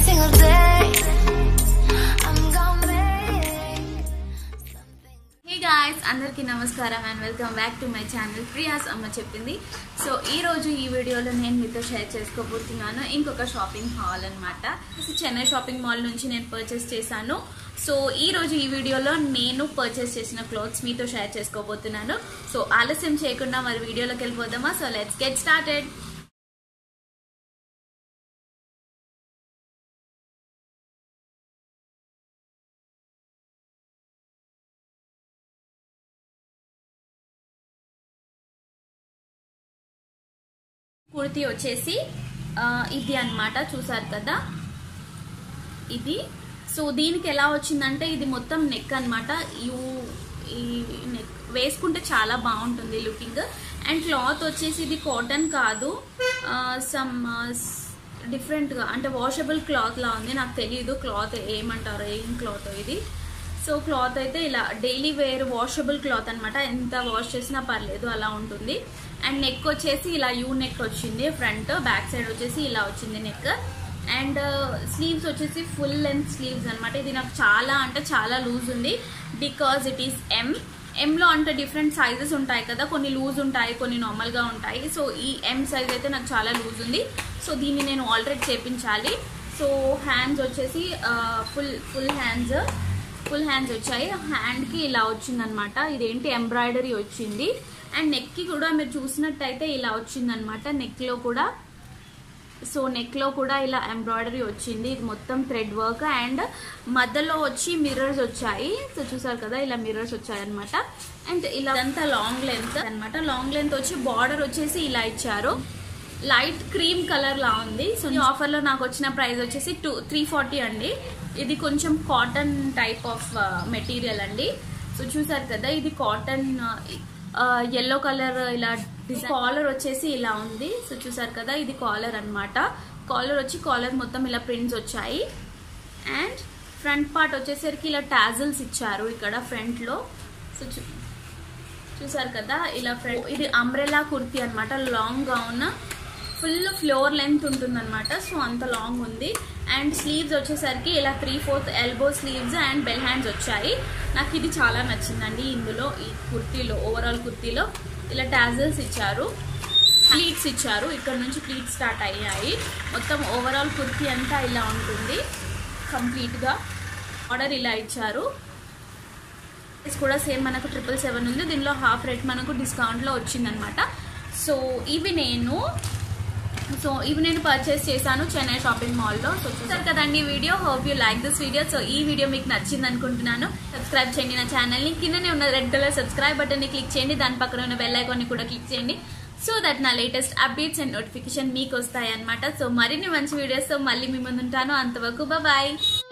single day. I'm gonna make something. Hey guys అందరికీ నమస్కారం and welcome back to my channel Priya's అమ్మ చెప్పింది so ఈ రోజు ఈ వీడియోలో నేను మీతో షేర్ చేసుకోబోతున్నాను ఇంకొక షాపింగ్ హాల్ అనమాట చెన్నై షాపింగ్ మాల్ నుంచి నేను పర్చేస్ చేశాను సో ఈ రోజు ఈ వీడియోలో నేను పర్చేస్ చేసిన క్లోత్స్ మీతో షేర్ చేసుకోబోతున్నాను సో ఆలస్యం చేయకుండా మరి వీడియోలోకి వెళ్ళిపోదామా so let's get started kurti వచ్చేసి ఆ, ఇది అన్నమాట చూసారు కదా ఇది సో దీనికి ఎలా వచ్చిందంటే ఇది మొత్తం నెక్ అన్నమాట యూ ఈ నెక్ వేసుకుంటే చాలా బాగుంటుంది లుకింగ్ అండ్ క్లాత్ వచ్చేసి ఇది కాటన్ కాదు సమ్ డిఫరెంట్గా అంటే వాషబుల్ క్లాత్ లా ఉంది నాకు తెలియదు క్లాత్ ఏమంటారో ఏం క్లాత్ ఇది సో క్లాత్ అయితే ఇలా డైలీ వేర్ వాషబుల్ క్లాత్ అన్నమాట ఎంత వాష్ చేసినా పర్లేదు అలా ఉంటుంది అండ్ నెక్ వచ్చేసి ఇలా యూ నెక్ వచ్చింది ఫ్రంట్ బ్యాక్ సైడ్ వచ్చేసి ఇలా వచ్చింది నెక్ అండ్ స్లీవ్స్ వచ్చేసి ఫుల్ లెంత్ స్లీవ్స్ అన్నమాట ఇది నాకు చాలా అంటే చాలా లూజ్ ఉంది బికాజ్ ఇట్ ఈస్ ఎం ఎంలో అంటే డిఫరెంట్ సైజెస్ ఉంటాయి కదా కొన్ని లూజ్ ఉంటాయి కొన్ని నార్మల్గా ఉంటాయి సో ఈ ఎం సైజ్ అయితే నాకు చాలా లూజ్ ఉంది సో దీన్ని నేను ఆల్రెడీ చేపించాలి సో హ్యాండ్స్ వచ్చేసి full full hands full hands వచ్చాయి హ్యాండ్కి ఇలా వచ్చిందనమాట ఇదేంటి ఎంబ్రాయిడరీ వచ్చింది అండ్ నెక్కి కూడా మీరు చూసినట్టయితే ఇలా వచ్చిందనమాట నెక్లో కూడా సో నెక్లో కూడా ఇలా ఎంబ్రాయిడరీ వచ్చింది ఇది మొత్తం థ్రెడ్ వర్క్ అండ్ మధ్యలో వచ్చి మిర్రర్స్ వచ్చాయి సో చూసారు కదా ఇలా మిర్రర్స్ వచ్చాయి అనమాట అండ్ ఇలా అంతా లాంగ్ లెంత్ అన్నమాట లాంగ్ లెంత్ వచ్చి బార్డర్ వచ్చేసి ఇలా ఇచ్చారు లైట్ క్రీమ్ కలర్ లా ఉంది సో ఈ ఆఫర్ లో నాకు వచ్చిన ప్రైస్ వచ్చేసి టూ త్రీ ఫార్టీ అండి ఇది కొంచెం కాటన్ టైప్ ఆఫ్ మెటీరియల్ అండి సో చూసారు కదా ఇది కాటన్ ఎల్లో కలర్ ఇలా కాలర్ వచ్చేసి ఇలా ఉంది సో చూసారు కదా ఇది కాలర్ అన్నమాట కాలర్ వచ్చి కాలర్ మొత్తం ఇలా ప్రింట్స్ వచ్చాయి అండ్ ఫ్రంట్ పార్ట్ వచ్చేసరికి ఇలా టాజిల్స్ ఇచ్చారు ఇక్కడ ఫ్రంట్ లో సో చూ- చూసారు కదా ఇలా ఫ్రంట్ ఇది అంబ్రెలా కుర్తీ అన్నమాట long gown full floor length ఉంటుంది అనమాట సో అంత లాంగ్ ఉంది అండ్ స్లీవ్స్ వచ్చేసరికి ఇలా three fourth elbow sleeves and bell hands వచ్చాయి నాకు ఇది చాలా నచ్చిందండి ఇందులో ఈ కుర్తీలో ఓవరాల్ కుర్తీలో ఇలా టాజల్స్ ఇచ్చారు ప్లీట్స్ ఇచ్చారు ఇక్కడ నుంచి ప్లీట్స్ స్టార్ట్ అయ్యాయి మొత్తం ఓవరాల్ కుర్తీ అంతా ఇలా ఉంటుంది కంప్లీట్గా ఆర్డర్ ఇలా ఇచ్చారు ప్రైస్ కూడా సేమ్ మనకు ట్రిపుల్ సెవెన్ ఉంది దీనిలో హాఫ్ రేట్ మనకు డిస్కౌంట్లో వచ్చిందనమాట సో ఇవి నేను సో ఇవి నేను పర్చేస్ చేశాను చెన్నై షాపింగ్ మాల్లో సో చూసారు కదండి video hope you like this video so ఈ వీడియో మీకు నచ్చింది అనుకుంటున్నాను సబ్స్క్రైబ్ చేయండి నా ఛానల్ని కిందనే ఉన్న రెడ్ కలర్ సబ్స్క్రైబ్ బటన్ని క్లిక్ చేయండి దాని పక్కన ఉన్న బెల్ ఐకాన్ని కూడా క్లిక్ చేయండి సో దట్ నా లేటెస్ట్ అప్డేట్స్ అండ్ నోటిఫికేషన్ మీకు వస్తాయి అనమాట సో మరిన్ని మంచి వీడియోస్తో మళ్ళీ మీ ముందు ఉంటాను అంతవరకు బాయ్